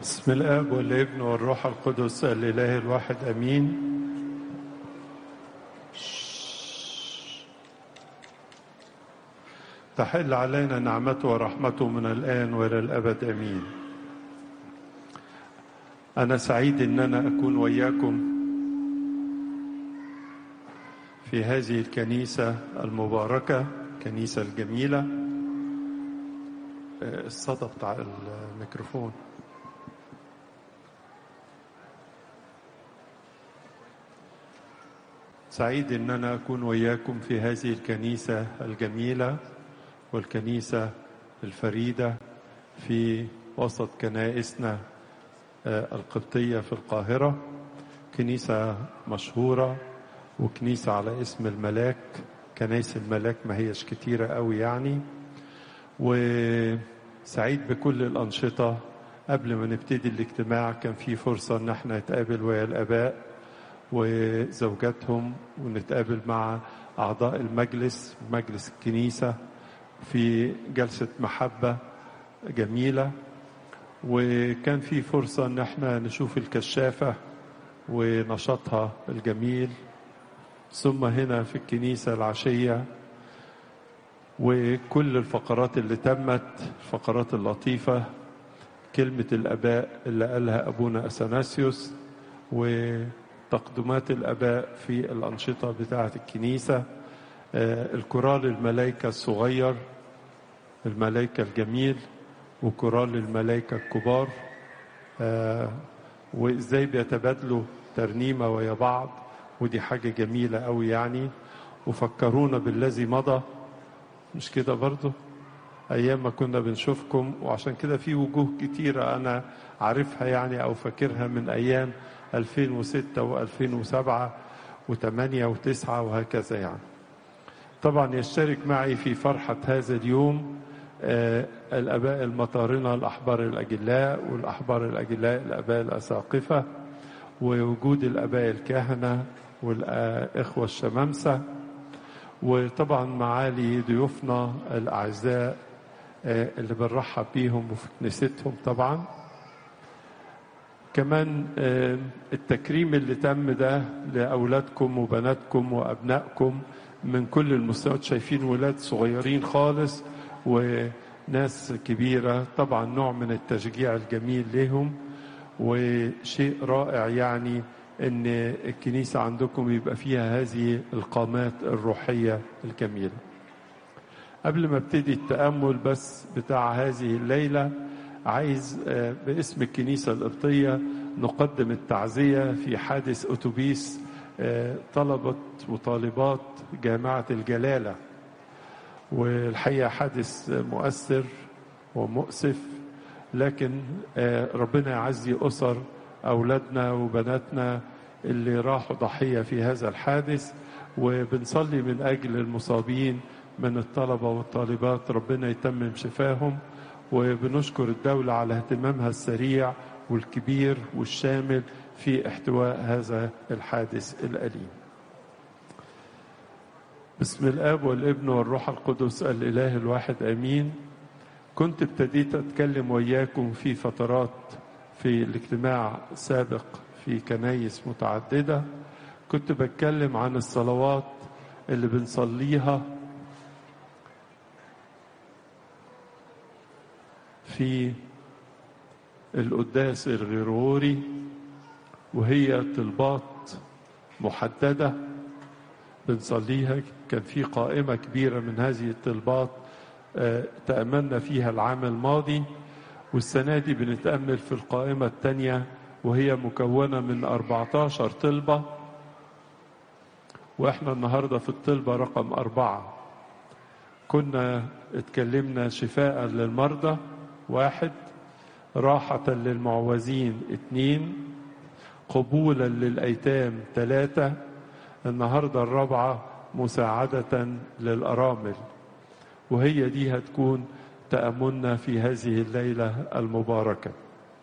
بسم الاب والابن والروح القدس الاله الواحد امين تحل علينا نعمته ورحمته من الان والى الابد امين انا سعيد ان انا اكون وياكم في هذه الكنيسه المباركه الكنيسه الجميله الصدى بتاع الميكروفون سعيد ان انا اكون وياكم في هذه الكنيسه الجميله والكنيسه الفريده في وسط كنائسنا القبطيه في القاهره كنيسه مشهوره وكنيسه على اسم الملاك كنايس الملاك ما هيش كتيره قوي يعني وسعيد بكل الانشطه قبل ما نبتدي الاجتماع كان في فرصه ان احنا نتقابل ويا الاباء وزوجاتهم ونتقابل مع أعضاء المجلس مجلس الكنيسة في جلسة محبة جميلة وكان في فرصة ان احنا نشوف الكشافة ونشاطها الجميل ثم هنا في الكنيسة العشية وكل الفقرات اللي تمت الفقرات اللطيفة كلمة الآباء اللي قالها أبونا أثناسيوس و تقدمات الاباء في الانشطه بتاعه الكنيسه الكورال الملائكه الصغير الملائكه الجميل وكورال الملائكه الكبار وازاي بيتبادلوا ترنيمه ويا بعض ودي حاجه جميله قوي يعني وفكرونا بالذي مضى مش كده برضه ايام ما كنا بنشوفكم وعشان كده في وجوه كتيره انا عارفها يعني او فاكرها من ايام 2006 و2007 و8 و9 وهكذا يعني طبعا يشترك معي في فرحة هذا اليوم آه الأباء المطارنة الأحبار الأجلاء والأحبار الأجلاء الأباء الأساقفة ووجود الأباء الكهنة والإخوة الشمامسة وطبعا معالي ضيوفنا الأعزاء آه اللي بنرحب بيهم وفي كنيستهم طبعا كمان التكريم اللي تم ده لأولادكم وبناتكم وأبنائكم من كل المستويات شايفين ولاد صغيرين خالص وناس كبيرة طبعا نوع من التشجيع الجميل لهم وشيء رائع يعني ان الكنيسة عندكم يبقى فيها هذه القامات الروحية الجميلة قبل ما ابتدي التأمل بس بتاع هذه الليلة عايز باسم الكنيسة القبطية نقدم التعزية في حادث أتوبيس طلبة وطالبات جامعة الجلالة والحقيقة حادث مؤثر ومؤسف لكن ربنا يعزي أسر أولادنا وبناتنا اللي راحوا ضحية في هذا الحادث وبنصلي من أجل المصابين من الطلبة والطالبات ربنا يتمم شفاهم وبنشكر الدولة على اهتمامها السريع والكبير والشامل في احتواء هذا الحادث الأليم بسم الآب والابن والروح القدس الإله الواحد أمين كنت ابتديت أتكلم وياكم في فترات في الاجتماع سابق في كنايس متعددة كنت بتكلم عن الصلوات اللي بنصليها في القداس الغروري وهي طلبات محددة بنصليها كان في قائمة كبيرة من هذه الطلبات تأملنا فيها العام الماضي والسنة دي بنتأمل في القائمة الثانية وهي مكونة من 14 طلبة وإحنا النهاردة في الطلبة رقم أربعة كنا اتكلمنا شفاء للمرضى واحد راحة للمعوزين اثنين قبولا للأيتام ثلاثة النهاردة الرابعة مساعدة للأرامل وهي دي هتكون تأملنا في هذه الليلة المباركة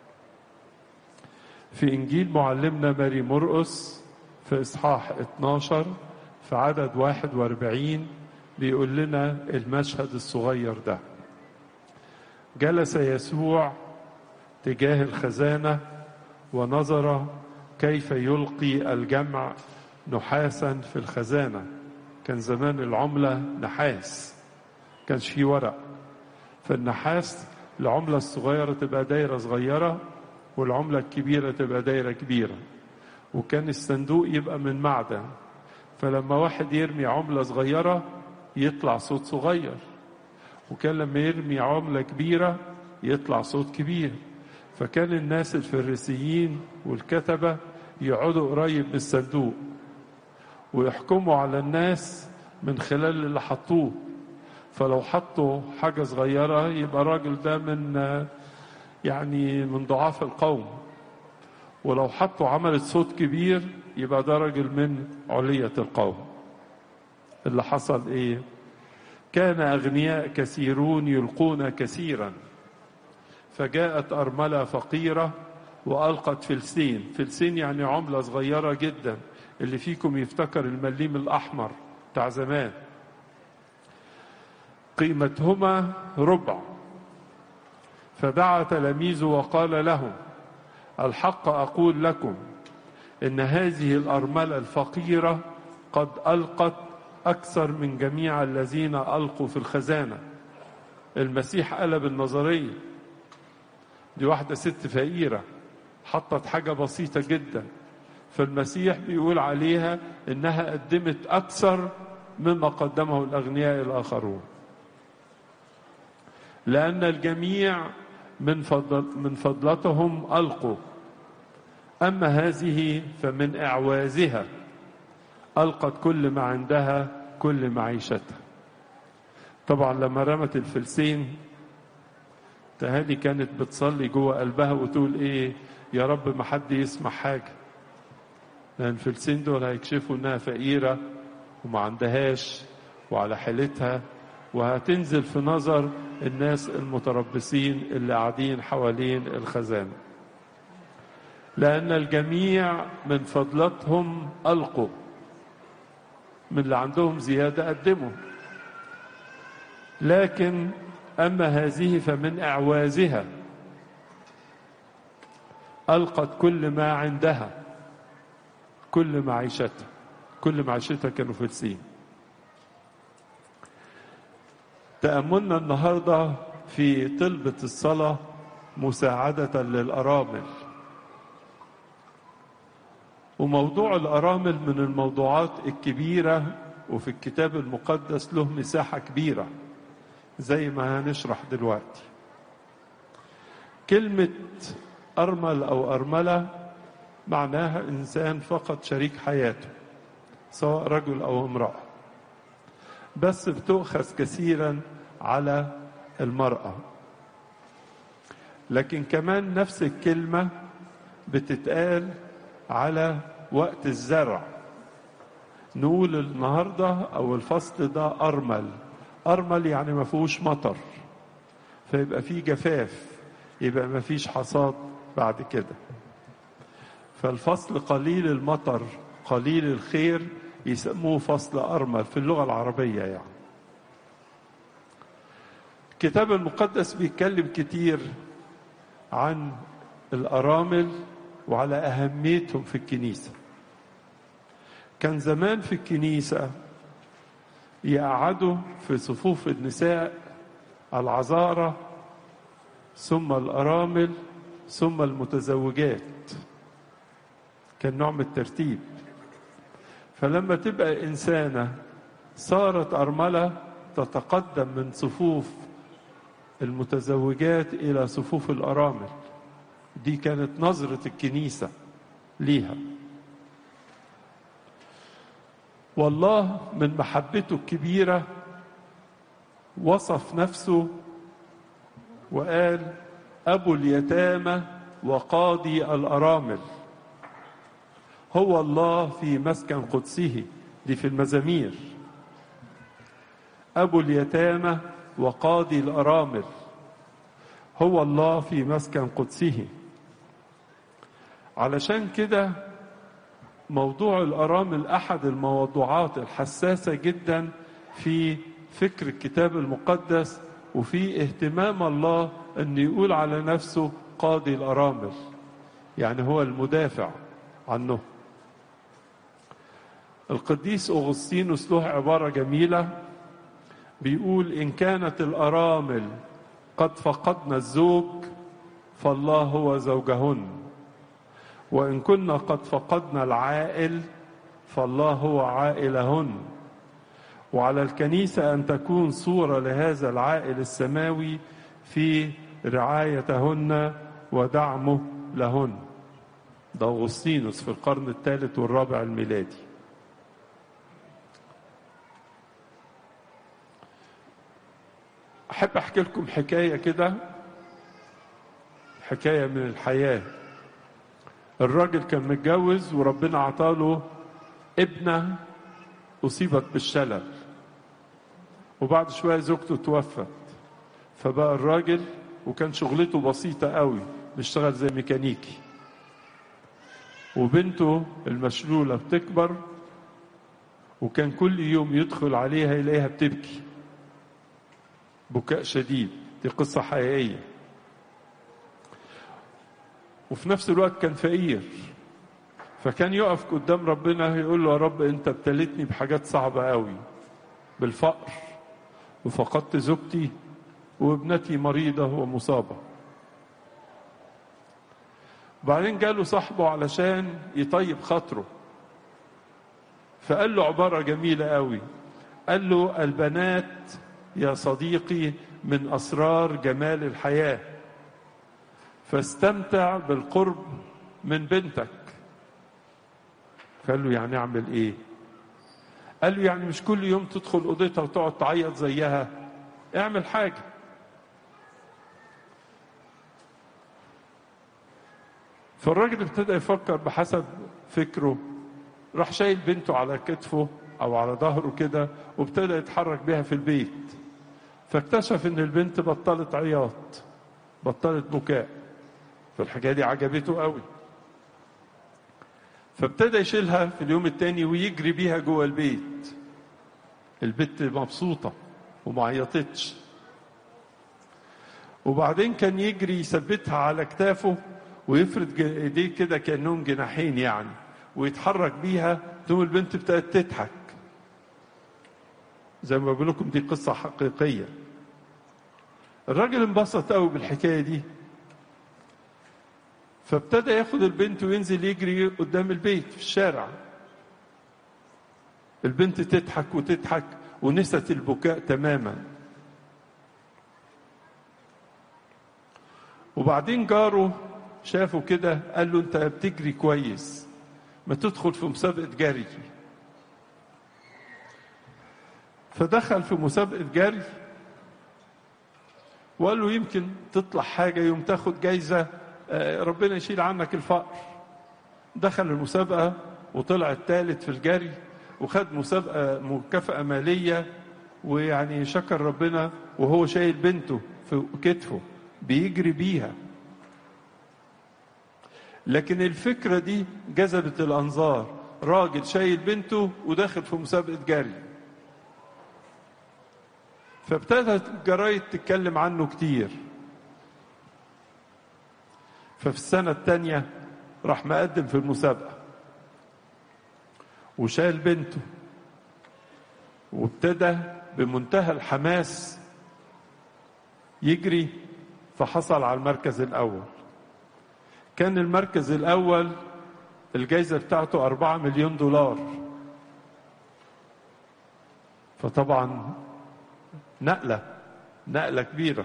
في إنجيل معلمنا ماري مرقس في إصحاح 12 في عدد 41 بيقول لنا المشهد الصغير ده جلس يسوع تجاه الخزانة ونظر كيف يلقي الجمع نحاسا في الخزانة كان زمان العملة نحاس كانش فيه ورق فالنحاس العملة الصغيرة تبقى دايرة صغيرة والعملة الكبيرة تبقى دايرة كبيرة وكان الصندوق يبقى من معدن فلما واحد يرمي عملة صغيرة يطلع صوت صغير وكان لما يرمي عملة كبيرة يطلع صوت كبير فكان الناس الفريسيين والكتبة يقعدوا قريب من الصندوق ويحكموا على الناس من خلال اللي حطوه فلو حطوا حاجة صغيرة يبقى الراجل ده من يعني من ضعاف القوم ولو حطوا عملت صوت كبير يبقى ده راجل من علية القوم اللي حصل ايه كان أغنياء كثيرون يلقون كثيرا فجاءت أرملة فقيرة وألقت فلسين فلسين يعني عملة صغيرة جدا اللي فيكم يفتكر المليم الأحمر بتاع زمان قيمتهما ربع فدعا تلاميذه وقال لهم الحق أقول لكم إن هذه الأرملة الفقيرة قد ألقت أكثر من جميع الذين ألقوا في الخزانة المسيح قلب النظرية دي واحدة ست فقيرة حطت حاجة بسيطة جدا فالمسيح بيقول عليها إنها قدمت أكثر مما قدمه الأغنياء الآخرون لأن الجميع من فضل من فضلتهم ألقوا أما هذه فمن إعوازها ألقت كل ما عندها كل معيشتها طبعا لما رمت الفلسين تهاني كانت بتصلي جوه قلبها وتقول ايه يا رب ما حد يسمع حاجة لأن الفلسين دول هيكشفوا انها فقيرة وما عندهاش وعلى حالتها وهتنزل في نظر الناس المتربصين اللي قاعدين حوالين الخزانة لأن الجميع من فضلتهم ألقوا من اللي عندهم زيادة قدموا لكن أما هذه فمن أعوازها ألقت كل ما عندها كل معيشتها كل معيشتها كانوا فلسين تأملنا النهاردة في طلبة الصلاة مساعدة للأرامل وموضوع الأرامل من الموضوعات الكبيرة وفي الكتاب المقدس له مساحة كبيرة زي ما هنشرح دلوقتي كلمة أرمل أو أرملة معناها إنسان فقد شريك حياته سواء رجل أو امرأة بس بتؤخذ كثيرا على المرأة لكن كمان نفس الكلمة بتتقال على وقت الزرع نقول النهاردة أو الفصل ده أرمل أرمل يعني ما فيهوش مطر فيبقى فيه جفاف يبقى ما فيش حصاد بعد كده فالفصل قليل المطر قليل الخير يسموه فصل أرمل في اللغة العربية يعني الكتاب المقدس بيتكلم كتير عن الأرامل وعلى أهميتهم في الكنيسة كان زمان في الكنيسة يقعدوا في صفوف النساء العذارة ثم الأرامل ثم المتزوجات كان نوع من الترتيب فلما تبقى إنسانة صارت أرملة تتقدم من صفوف المتزوجات إلى صفوف الأرامل دي كانت نظرة الكنيسة ليها والله من محبته الكبيرة وصف نفسه وقال أبو اليتامى وقاضي الأرامل هو الله في مسكن قدسه دي في المزامير أبو اليتامى وقاضي الأرامل هو الله في مسكن قدسه علشان كده موضوع الأرامل أحد الموضوعات الحساسة جدا في فكر الكتاب المقدس وفي اهتمام الله أن يقول على نفسه قاضي الأرامل يعني هو المدافع عنه القديس أغسطينوس له عبارة جميلة بيقول إن كانت الأرامل قد فقدنا الزوج فالله هو زوجهن وإن كنا قد فقدنا العائل فالله هو عائلهن وعلى الكنيسة أن تكون صورة لهذا العائل السماوي في رعايتهن ودعمه لهن ده أغسطينوس في القرن الثالث والرابع الميلادي أحب أحكي لكم حكاية كده حكاية من الحياة الراجل كان متجوز وربنا عطاله ابنة أصيبت بالشلل وبعد شوية زوجته توفت فبقى الراجل وكان شغلته بسيطة قوي بيشتغل زي ميكانيكي وبنته المشلولة بتكبر وكان كل يوم يدخل عليها يلاقيها بتبكي بكاء شديد دي قصة حقيقية وفي نفس الوقت كان فقير فكان يقف قدام ربنا يقول له يا رب انت ابتليتني بحاجات صعبة قوي بالفقر وفقدت زوجتي وابنتي مريضة ومصابة بعدين جاله صاحبه علشان يطيب خاطره فقال له عبارة جميلة قوي قال له البنات يا صديقي من أسرار جمال الحياة فاستمتع بالقرب من بنتك قال له يعني اعمل ايه قال له يعني مش كل يوم تدخل اوضتها وتقعد تعيط زيها اعمل حاجه فالراجل ابتدى يفكر بحسب فكره راح شايل بنته على كتفه او على ظهره كده وابتدى يتحرك بيها في البيت فاكتشف ان البنت بطلت عياط بطلت بكاء فالحكايه دي عجبته قوي فابتدى يشيلها في اليوم التاني ويجري بيها جوه البيت البت مبسوطة وما عيطتش وبعدين كان يجري يثبتها على كتافه ويفرد ايديه كده كانهم جناحين يعني ويتحرك بيها تقوم البنت ابتدت تضحك زي ما بقول لكم دي قصة حقيقية الراجل انبسط قوي بالحكاية دي فابتدى ياخد البنت وينزل يجري قدام البيت في الشارع البنت تضحك وتضحك ونست البكاء تماما وبعدين جاره شافه كده قال له انت بتجري كويس ما تدخل في مسابقة جري فدخل في مسابقة جري وقال له يمكن تطلع حاجة يوم تاخد جايزة ربنا يشيل عنك الفقر دخل المسابقة وطلع الثالث في الجري وخد مسابقة مكافأة مالية ويعني شكر ربنا وهو شايل بنته في كتفه بيجري بيها لكن الفكرة دي جذبت الأنظار راجل شايل بنته وداخل في مسابقة جري فابتدت الجرايد تتكلم عنه كتير ففي السنة الثانية راح مقدم في المسابقة وشايل بنته وابتدى بمنتهى الحماس يجري فحصل على المركز الأول كان المركز الأول الجايزة بتاعته أربعة مليون دولار فطبعا نقلة نقلة كبيرة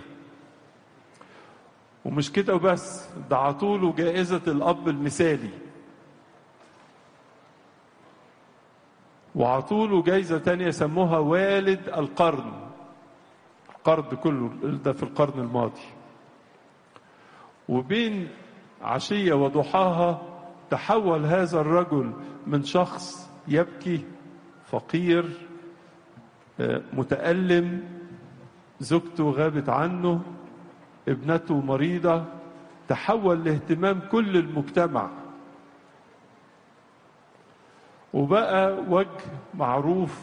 ومش كده وبس ده عطوله جائزة الأب المثالي وعطوله جايزة تانية سموها والد القرن القرن كله ده في القرن الماضي وبين عشية وضحاها تحول هذا الرجل من شخص يبكي فقير متألم زوجته غابت عنه ابنته مريضة تحول لاهتمام كل المجتمع وبقى وجه معروف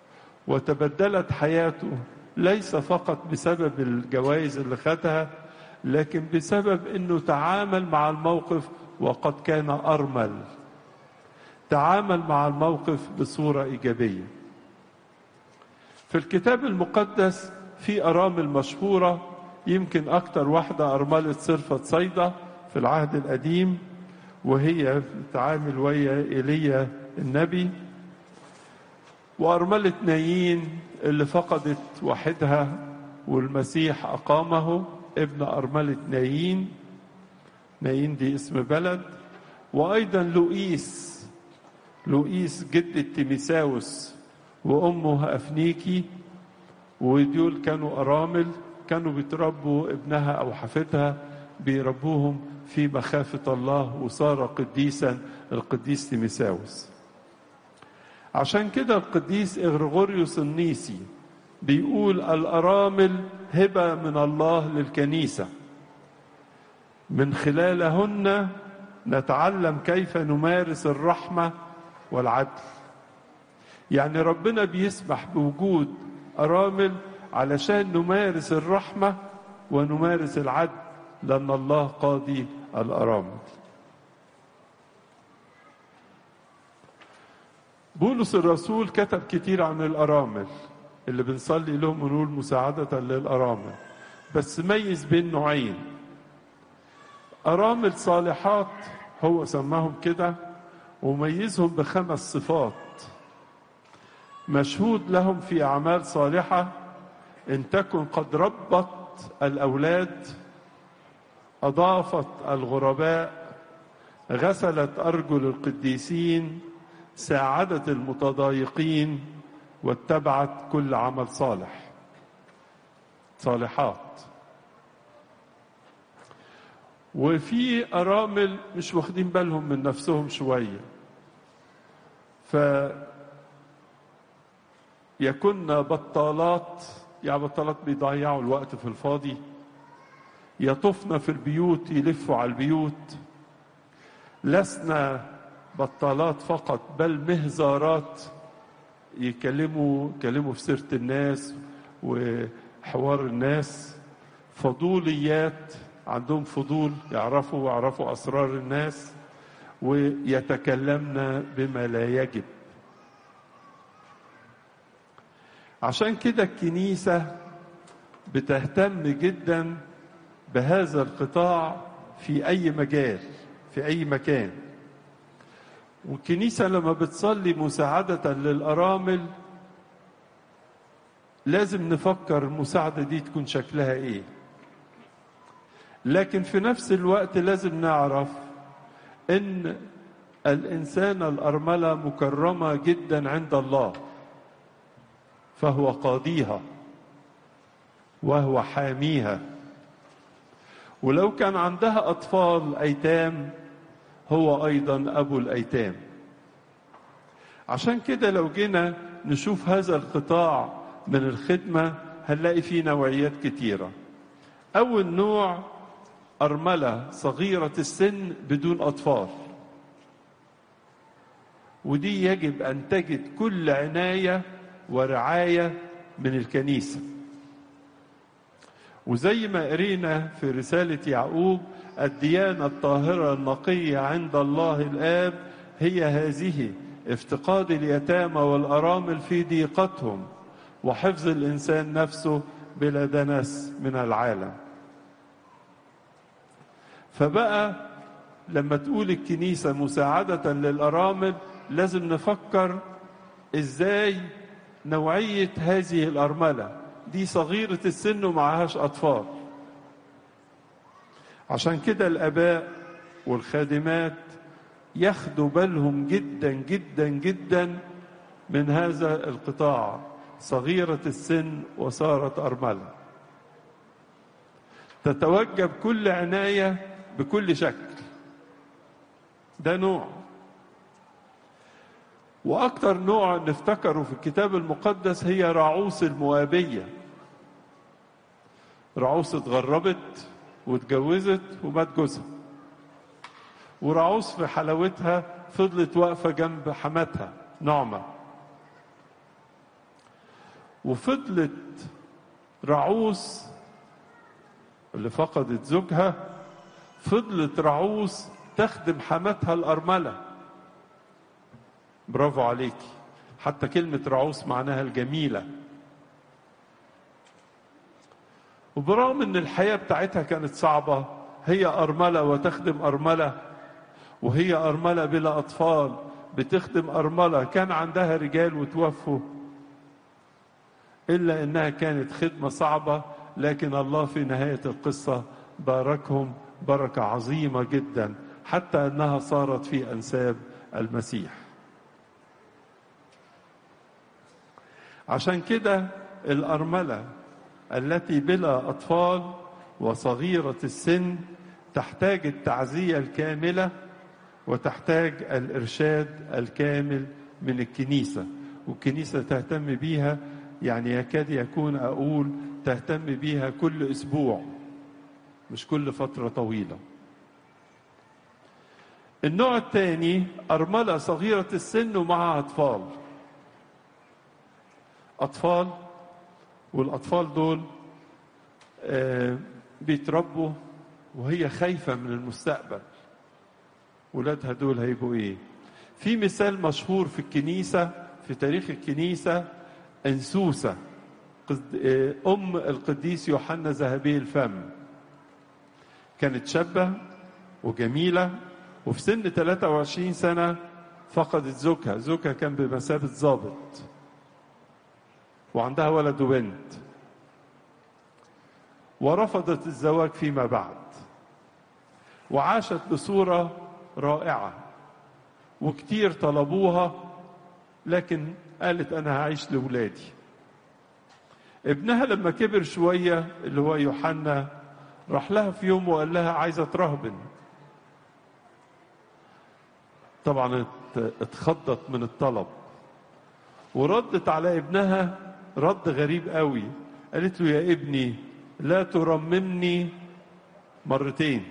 وتبدلت حياته ليس فقط بسبب الجوائز اللي خدها لكن بسبب انه تعامل مع الموقف وقد كان ارمل تعامل مع الموقف بصوره ايجابيه في الكتاب المقدس في ارامل مشهوره يمكن اكتر واحده ارمله صرفه صيدا في العهد القديم وهي بتتعامل ويا ايليا النبي وارمله نايين اللي فقدت واحدها والمسيح اقامه ابن ارمله نايين نايين دي اسم بلد وايضا لؤيس لؤيس جدة تيميساوس وامه افنيكي ودول كانوا ارامل كانوا بيتربوا ابنها او حفيدها بيربوهم في مخافة الله وصار قديسا القديس تيميساوس عشان كده القديس إغريغوريوس النيسي بيقول الأرامل هبة من الله للكنيسة من خلالهن نتعلم كيف نمارس الرحمة والعدل يعني ربنا بيسمح بوجود أرامل علشان نمارس الرحمة ونمارس العدل لأن الله قاضي الأرامل بولس الرسول كتب كتير عن الأرامل اللي بنصلي لهم ونقول مساعدة للأرامل بس ميز بين نوعين أرامل صالحات هو سماهم كده وميزهم بخمس صفات مشهود لهم في أعمال صالحة إن تكن قد ربت الأولاد أضافت الغرباء غسلت أرجل القديسين ساعدت المتضايقين واتبعت كل عمل صالح صالحات وفي أرامل مش واخدين بالهم من نفسهم شوية ف يكن بطالات يعني بطالات بيضيعوا الوقت في الفاضي يطفن في البيوت يلفوا على البيوت لسنا بطالات فقط بل مهزارات يكلموا يكلموا في سيرة الناس وحوار الناس فضوليات عندهم فضول يعرفوا ويعرفوا أسرار الناس ويتكلمن بما لا يجب عشان كده الكنيسة بتهتم جدا بهذا القطاع في أي مجال في أي مكان والكنيسة لما بتصلي مساعدة للأرامل لازم نفكر المساعدة دي تكون شكلها إيه لكن في نفس الوقت لازم نعرف إن الإنسان الأرملة مكرمة جدا عند الله فهو قاضيها وهو حاميها ولو كان عندها أطفال أيتام هو أيضا أبو الأيتام عشان كده لو جينا نشوف هذا القطاع من الخدمة هنلاقي فيه نوعيات كتيرة أول نوع أرملة صغيرة السن بدون أطفال ودي يجب أن تجد كل عناية ورعاية من الكنيسة وزي ما قرينا في رسالة يعقوب الديانة الطاهرة النقية عند الله الآب هي هذه افتقاد اليتامى والأرامل في ضيقتهم وحفظ الإنسان نفسه بلا دنس من العالم فبقى لما تقول الكنيسة مساعدة للأرامل لازم نفكر إزاي نوعية هذه الأرملة دي صغيرة السن ومعهاش أطفال عشان كده الآباء والخادمات ياخدوا بالهم جدا جدا جدا من هذا القطاع صغيرة السن وصارت أرملة تتوجب كل عناية بكل شكل ده نوع وأكثر نوع نفتكره في الكتاب المقدس هي رعوس الموابية رعوس اتغربت واتجوزت ومات جوزها ورعوس في حلاوتها فضلت واقفة جنب حماتها نعمة وفضلت رعوس اللي فقدت زوجها فضلت رعوس تخدم حماتها الأرملة برافو عليكي حتى كلمة رعوس معناها الجميلة وبرغم ان الحياة بتاعتها كانت صعبة هي أرملة وتخدم أرملة وهي أرملة بلا أطفال بتخدم أرملة كان عندها رجال وتوفوا إلا إنها كانت خدمة صعبة لكن الله في نهاية القصة باركهم بركة عظيمة جدا حتى أنها صارت في أنساب المسيح عشان كده الأرملة التي بلا أطفال وصغيرة السن تحتاج التعزية الكاملة وتحتاج الإرشاد الكامل من الكنيسة والكنيسة تهتم بيها يعني يكاد يكون أقول تهتم بيها كل أسبوع مش كل فترة طويلة النوع الثاني أرملة صغيرة السن ومعها أطفال أطفال والأطفال دول آه بيتربوا وهي خايفة من المستقبل ولادها دول هيبقوا إيه في مثال مشهور في الكنيسة في تاريخ الكنيسة أنسوسة أم القديس يوحنا ذهبي الفم كانت شابة وجميلة وفي سن 23 سنة فقدت زوجها زوجها كان بمثابة ضابط وعندها ولد وبنت ورفضت الزواج فيما بعد وعاشت بصورة رائعة وكتير طلبوها لكن قالت أنا هعيش لولادي ابنها لما كبر شوية اللي هو يوحنا راح لها في يوم وقال لها عايزة ترهبن طبعا اتخضت من الطلب وردت على ابنها رد غريب قوي قالت له يا ابني لا ترممني مرتين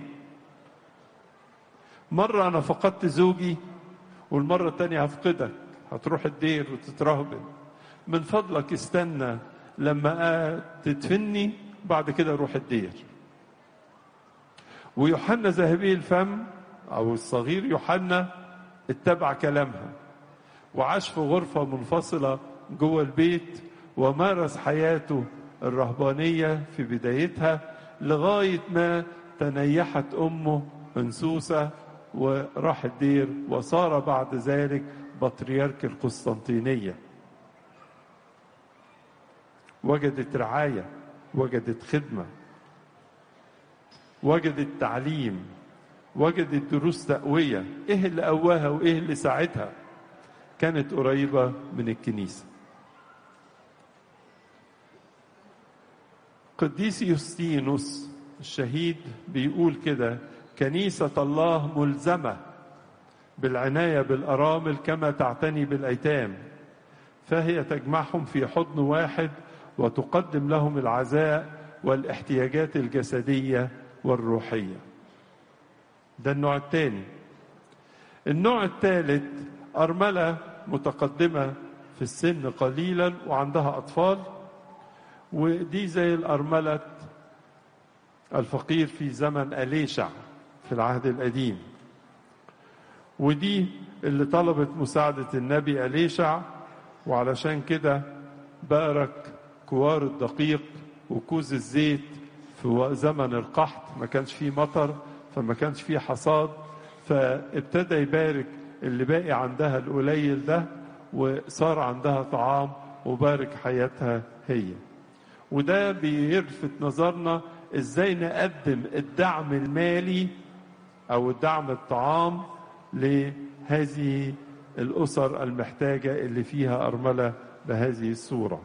مرة أنا فقدت زوجي والمرة التانية هفقدك هتروح الدير وتترهبن من فضلك استنى لما تدفني بعد كده روح الدير ويوحنا ذهبي الفم أو الصغير يوحنا اتبع كلامها وعاش في غرفة منفصلة جوه البيت ومارس حياته الرهبانية في بدايتها لغاية ما تنيحت أمه أنسوسة وراح الدير وصار بعد ذلك بطريرك القسطنطينية وجدت رعاية وجدت خدمة وجدت تعليم وجدت دروس تقوية ايه اللي قواها وايه اللي ساعدها كانت قريبة من الكنيسة قديس يوستينوس الشهيد بيقول كده كنيسة الله ملزمة بالعناية بالأرامل كما تعتني بالأيتام فهي تجمعهم في حضن واحد وتقدم لهم العزاء والاحتياجات الجسدية والروحية ده النوع الثاني النوع الثالث أرملة متقدمة في السن قليلا وعندها أطفال ودي زي الأرملة الفقير في زمن أليشع في العهد القديم ودي اللي طلبت مساعدة النبي أليشع وعلشان كده بارك كوار الدقيق وكوز الزيت في زمن القحط ما كانش فيه مطر فما كانش فيه حصاد فابتدى يبارك اللي باقي عندها القليل ده وصار عندها طعام وبارك حياتها هي وده بيلفت نظرنا ازاي نقدم الدعم المالي او الدعم الطعام لهذه الاسر المحتاجه اللي فيها ارمله بهذه الصوره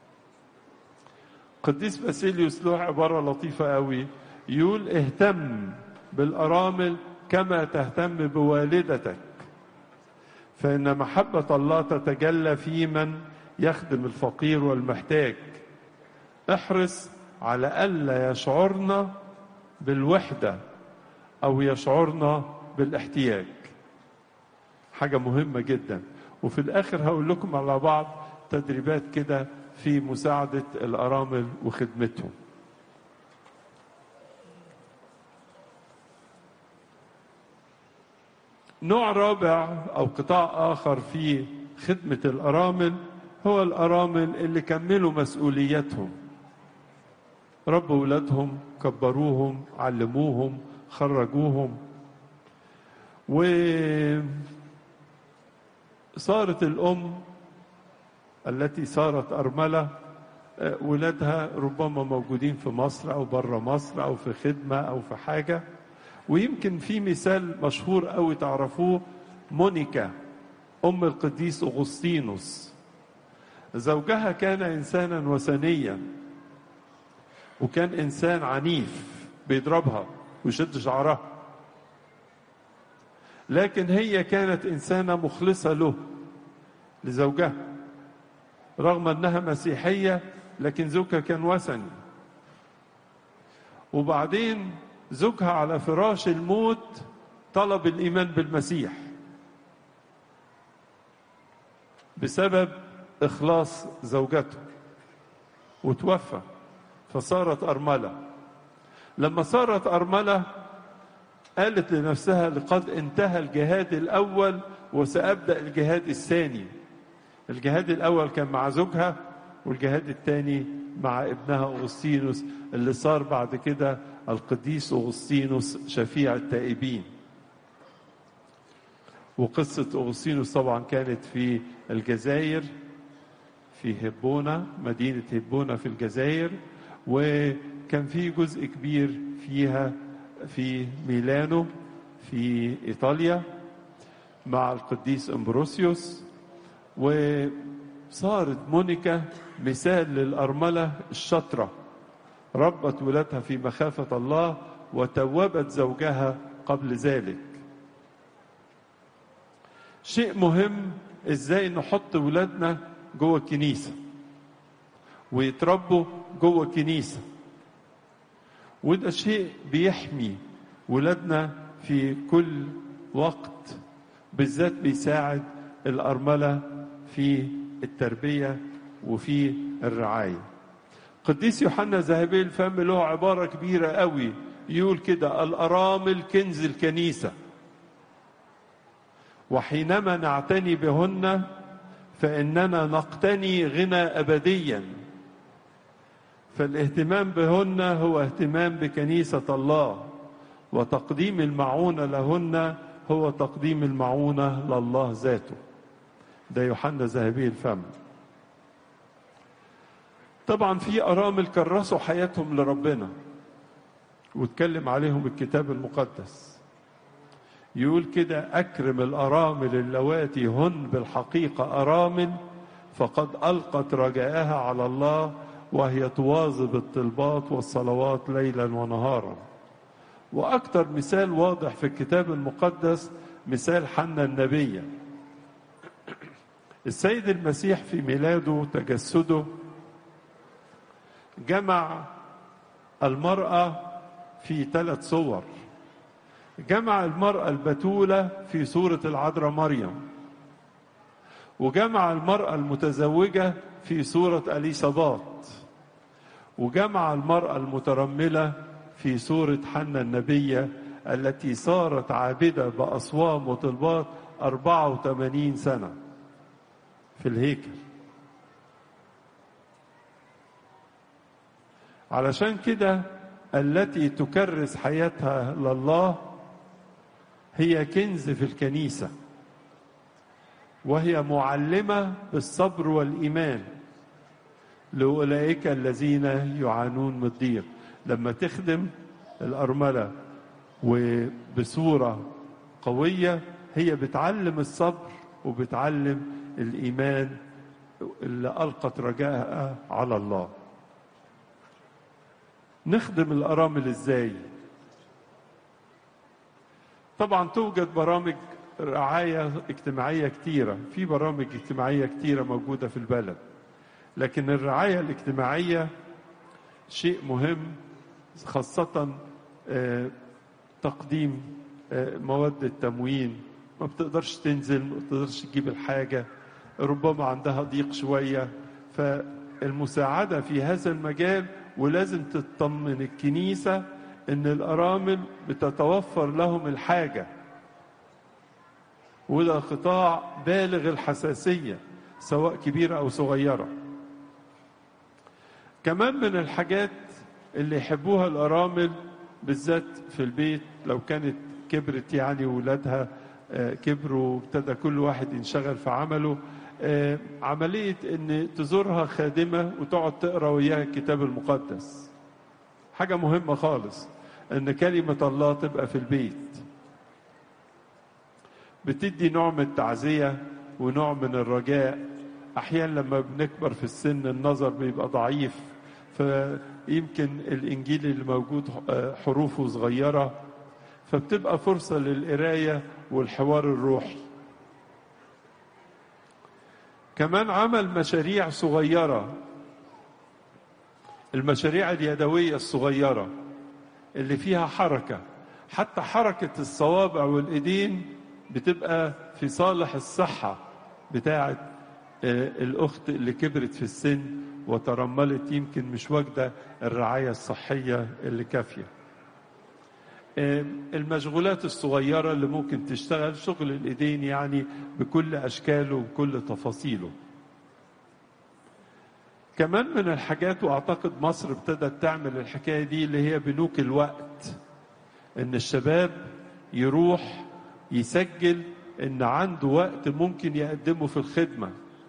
قديس باسيليوس له عباره لطيفه قوي يقول اهتم بالارامل كما تهتم بوالدتك فان محبه الله تتجلى في من يخدم الفقير والمحتاج احرص على الا يشعرنا بالوحده او يشعرنا بالاحتياج حاجه مهمه جدا وفي الاخر هقول لكم على بعض تدريبات كده في مساعده الارامل وخدمتهم نوع رابع أو قطاع آخر في خدمة الأرامل هو الأرامل اللي كملوا مسؤوليتهم ربوا ولادهم كبروهم علموهم خرجوهم وصارت الأم التي صارت أرملة ولادها ربما موجودين في مصر أو بره مصر أو في خدمة أو في حاجة ويمكن في مثال مشهور قوي تعرفوه مونيكا أم القديس أغسطينوس زوجها كان إنسانا وثنيا وكان إنسان عنيف بيضربها ويشد شعرها لكن هي كانت إنسانة مخلصة له لزوجها رغم أنها مسيحية لكن زوجها كان وثني وبعدين زوجها على فراش الموت طلب الإيمان بالمسيح بسبب إخلاص زوجته وتوفى فصارت أرملة لما صارت أرملة قالت لنفسها لقد انتهى الجهاد الأول وسأبدأ الجهاد الثاني الجهاد الأول كان مع زوجها والجهاد الثاني مع ابنها أغسطينوس اللي صار بعد كده القديس أغسطينوس شفيع التائبين وقصة أغسطينوس طبعا كانت في الجزائر في هبونة مدينة هبونة في الجزائر وكان في جزء كبير فيها في ميلانو في إيطاليا مع القديس أمبروسيوس وصارت مونيكا مثال للأرملة الشطرة ربت ولادها في مخافة الله وتوبت زوجها قبل ذلك شيء مهم ازاي نحط ولادنا جوه الكنيسة ويتربوا جوه الكنيسة وده شيء بيحمي ولادنا في كل وقت بالذات بيساعد الأرملة في التربية وفي الرعاية قديس يوحنا ذهبي الفم له عبارة كبيرة قوي يقول كده الأرامل كنز الكنيسة وحينما نعتني بهن فإننا نقتني غنى أبديا فالاهتمام بهن هو اهتمام بكنيسة الله وتقديم المعونة لهن هو تقديم المعونة لله ذاته ده يوحنا ذهبي الفم طبعا في أرامل كرسوا حياتهم لربنا واتكلم عليهم الكتاب المقدس يقول كده أكرم الأرامل اللواتي هن بالحقيقة أرامل فقد ألقت رجاءها على الله وهي تواظب الطلبات والصلوات ليلا ونهارا وأكثر مثال واضح في الكتاب المقدس مثال حنا النبية السيد المسيح في ميلاده تجسده جمع المرأة في ثلاث صور جمع المرأة البتولة في صورة العذراء مريم وجمع المرأة المتزوجة في صورة أليصابات وجمع المرأة المترملة في صورة حنا النبية التي صارت عابدة بأصوام وطلبات 84 سنة في الهيكل علشان كده التي تكرس حياتها لله هي كنز في الكنيسة وهي معلمة بالصبر والإيمان لأولئك الذين يعانون من الضيق لما تخدم الأرملة وبصورة قوية هي بتعلم الصبر وبتعلم الإيمان اللي ألقت رجاءها على الله نخدم الأرامل إزاي طبعا توجد برامج رعاية اجتماعية كتيرة في برامج اجتماعية كتيرة موجودة في البلد لكن الرعاية الاجتماعية شيء مهم خاصة تقديم مواد التموين ما بتقدرش تنزل ما بتقدرش تجيب الحاجة ربما عندها ضيق شوية فالمساعدة في هذا المجال ولازم تطمن الكنيسة ان الارامل بتتوفر لهم الحاجه وده قطاع بالغ الحساسية سواء كبيرة أو صغيرة كمان من الحاجات اللي يحبوها الأرامل بالذات في البيت لو كانت كبرت يعني ولادها كبروا وابتدى كل واحد ينشغل في عمله عملية ان تزورها خادمة وتقعد تقرا وياها الكتاب المقدس حاجة مهمة خالص ان كلمة الله تبقى في البيت بتدي نوع من التعزية ونوع من الرجاء احيانا لما بنكبر في السن النظر بيبقى ضعيف فيمكن الانجيل اللي موجود حروفه صغيره فبتبقى فرصه للقرايه والحوار الروحي كمان عمل مشاريع صغيره المشاريع اليدويه الصغيره اللي فيها حركه حتى حركه الصوابع والايدين بتبقى في صالح الصحه بتاعه الاخت اللي كبرت في السن وترملت يمكن مش واجده الرعايه الصحيه اللي كافيه المشغولات الصغيره اللي ممكن تشتغل شغل الايدين يعني بكل اشكاله وكل تفاصيله كمان من الحاجات واعتقد مصر ابتدت تعمل الحكايه دي اللي هي بنوك الوقت ان الشباب يروح يسجل ان عنده وقت ممكن يقدمه في الخدمه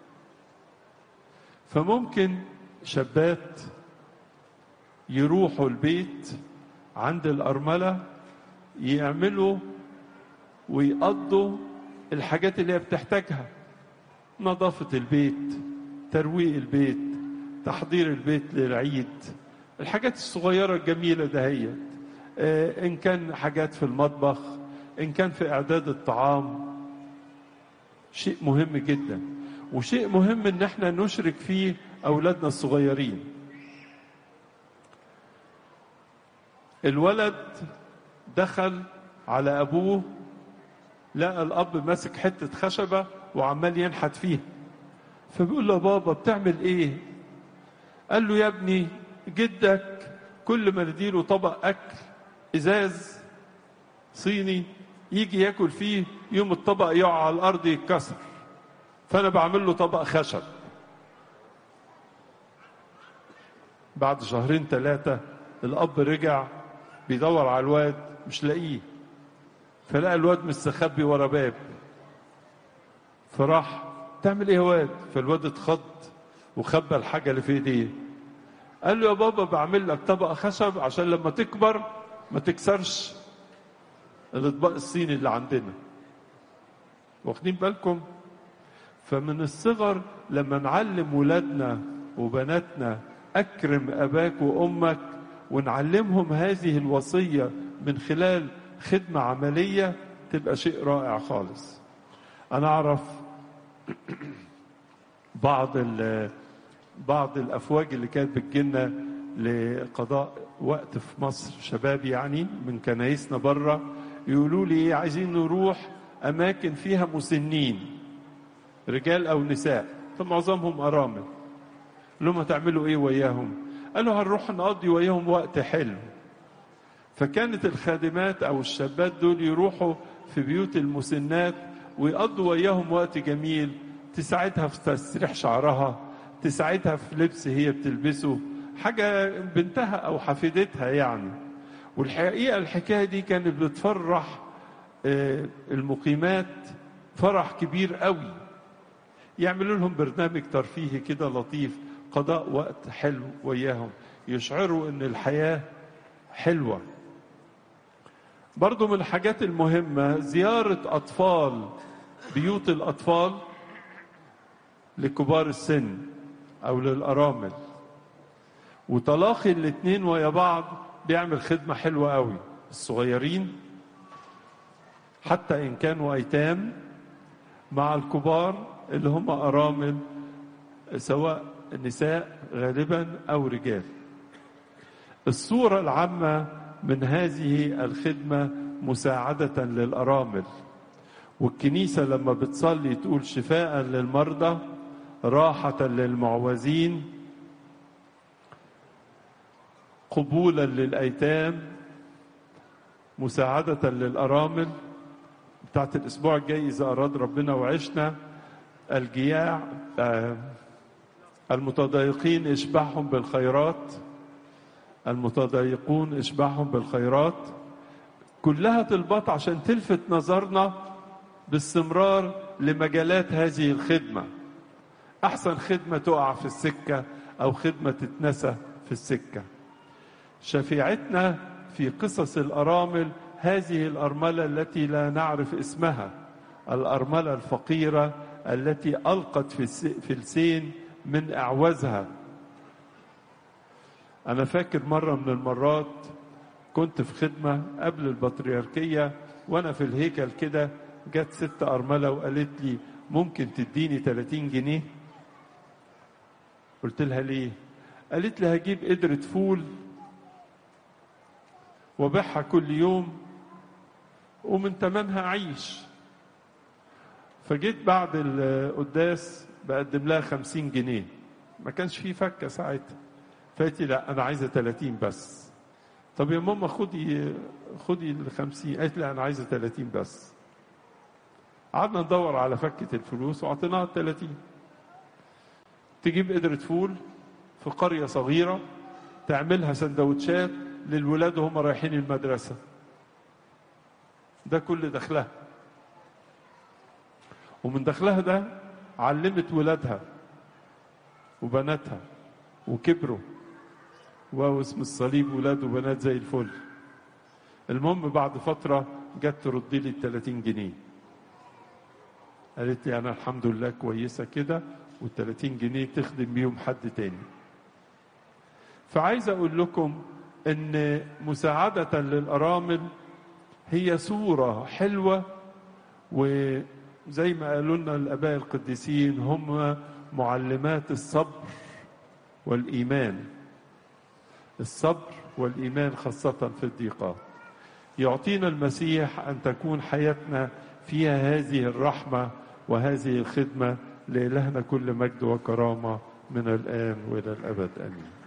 فممكن شابات يروحوا البيت عند الأرملة يعملوا ويقضوا الحاجات اللي هي بتحتاجها نظافة البيت ترويق البيت تحضير البيت للعيد الحاجات الصغيرة الجميلة دهيت آه إن كان حاجات في المطبخ إن كان في إعداد الطعام شيء مهم جدا وشيء مهم ان احنا نشرك فيه اولادنا الصغيرين الولد دخل على ابوه لقى الاب ماسك حته خشبه وعمال ينحت فيها فبيقول له بابا بتعمل ايه قال له يا ابني جدك كل ما نديله طبق اكل ازاز صيني يجي ياكل فيه يوم الطبق يقع على الارض يتكسر فانا بعمل له طبق خشب بعد شهرين ثلاثة الأب رجع بيدور على الواد مش لاقيه فلقى الواد مستخبي ورا باب فراح تعمل ايه يا واد فالواد اتخض وخبى الحاجة اللي في ايديه قال له يا بابا بعمل لك طبق خشب عشان لما تكبر ما تكسرش الاطباق الصيني اللي عندنا واخدين بالكم فمن الصغر لما نعلم ولادنا وبناتنا اكرم اباك وامك ونعلمهم هذه الوصيه من خلال خدمه عمليه تبقى شيء رائع خالص انا اعرف بعض بعض الافواج اللي كانت بتجيلنا لقضاء وقت في مصر شباب يعني من كنايسنا بره يقولوا لي عايزين نروح اماكن فيها مسنين رجال او نساء فمعظمهم ارامل لهم هتعملوا ايه وياهم قالوا هنروح نقضي وياهم وقت حلو فكانت الخادمات او الشابات دول يروحوا في بيوت المسنات ويقضوا وياهم وقت جميل تساعدها في تسريح شعرها تساعدها في لبس هي بتلبسه حاجة بنتها أو حفيدتها يعني والحقيقة الحكاية دي كانت بتفرح المقيمات فرح كبير قوي يعملوا لهم برنامج ترفيهي كده لطيف قضاء وقت حلو وياهم يشعروا ان الحياة حلوة برضو من الحاجات المهمة زيارة أطفال بيوت الأطفال لكبار السن أو للأرامل وتلاقي الاتنين ويا بعض بيعمل خدمة حلوة قوي الصغيرين حتى إن كانوا أيتام مع الكبار اللي هم أرامل سواء نساء غالبا أو رجال الصورة العامة من هذه الخدمة مساعدة للأرامل والكنيسة لما بتصلي تقول شفاء للمرضى راحة للمعوزين قبولا للأيتام مساعدة للأرامل بتاعت الأسبوع الجاي إذا أراد ربنا وعشنا الجياع آه، المتضايقين اشبعهم بالخيرات المتضايقون اشبعهم بالخيرات كلها طلبات عشان تلفت نظرنا باستمرار لمجالات هذه الخدمة أحسن خدمة تقع في السكة أو خدمة تتنسى في السكة شفيعتنا في قصص الأرامل هذه الأرملة التي لا نعرف اسمها الأرملة الفقيرة التي ألقت في الس- في السين من أعوزها أنا فاكر مرة من المرات كنت في خدمة قبل البطريركية وأنا في الهيكل كده جت ست أرملة وقالت لي ممكن تديني 30 جنيه قلت لها ليه قالت لي هجيب قدرة فول وبيعها كل يوم ومن تمنها أعيش فجيت بعد القداس بقدم لها خمسين جنيه ما كانش في فكة ساعتها فقالت لي لا أنا عايزة 30 بس طب يا ماما خدي خدي ال 50 قالت لي أنا عايزة 30 بس قعدنا ندور على فكة الفلوس وأعطيناها ال 30 تجيب قدرة فول في قرية صغيرة تعملها سندوتشات للولاد وهم رايحين المدرسة ده كل دخلها ومن دخلها ده علمت ولادها وبناتها وكبروا واو اسم الصليب ولاد وبنات زي الفل المهم بعد فترة جت ترد لي ال 30 جنيه قالت لي أنا الحمد لله كويسة كده وال 30 جنيه تخدم بيهم حد تاني فعايز أقول لكم إن مساعدة للأرامل هي صورة حلوة وزي ما قالوا لنا الآباء القديسين هم معلمات الصبر والإيمان الصبر والإيمان خاصة في الضيقات يعطينا المسيح أن تكون حياتنا فيها هذه الرحمة وهذه الخدمة لإلهنا كل مجد وكرامة من الآن وإلى الأبد آمين